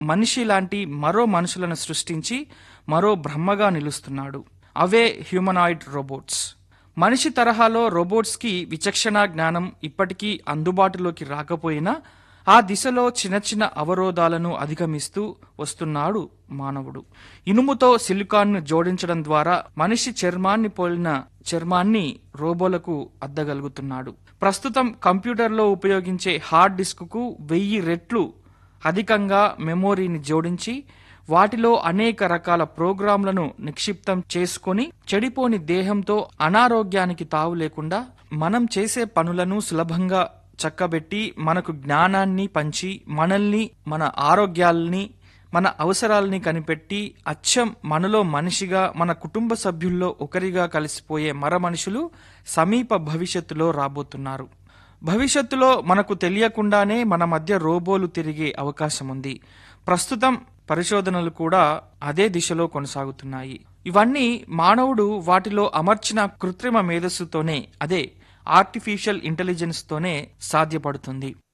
మనిషి లాంటి మరో మనుషులను సృష్టించి మరో బ్రహ్మగా నిలుస్తున్నాడు అవే హ్యూమనాయిడ్ రోబోట్స్ మనిషి తరహాలో రోబోట్స్కి విచక్షణ జ్ఞానం ఇప్పటికీ అందుబాటులోకి రాకపోయినా ఆ దిశలో చిన్న చిన్న అవరోధాలను అధిగమిస్తూ వస్తున్నాడు మానవుడు ఇనుముతో సిలికాన్ను జోడించడం ద్వారా మనిషి చర్మాన్ని పోలిన చర్మాన్ని రోబోలకు అద్దగలుగుతున్నాడు ప్రస్తుతం కంప్యూటర్లో ఉపయోగించే హార్డ్ డిస్క్కు వెయ్యి రెట్లు అధికంగా మెమోరీని జోడించి వాటిలో అనేక రకాల ప్రోగ్రాంలను నిక్షిప్తం చేసుకొని చెడిపోని దేహంతో అనారోగ్యానికి తావు లేకుండా మనం చేసే పనులను సులభంగా చక్కబెట్టి మనకు జ్ఞానాన్ని పంచి మనల్ని మన ఆరోగ్యాల్ని మన అవసరాలని కనిపెట్టి అచ్చం మనలో మనిషిగా మన కుటుంబ సభ్యుల్లో ఒకరిగా కలిసిపోయే మర మనుషులు సమీప భవిష్యత్తులో రాబోతున్నారు భవిష్యత్తులో మనకు తెలియకుండానే మన మధ్య రోబోలు తిరిగే అవకాశం ఉంది ప్రస్తుతం పరిశోధనలు కూడా అదే దిశలో కొనసాగుతున్నాయి ఇవన్నీ మానవుడు వాటిలో అమర్చిన కృత్రిమ మేధస్సుతోనే అదే ఆర్టిఫిషియల్ ఇంటెలిజెన్స్తోనే సాధ్యపడుతుంది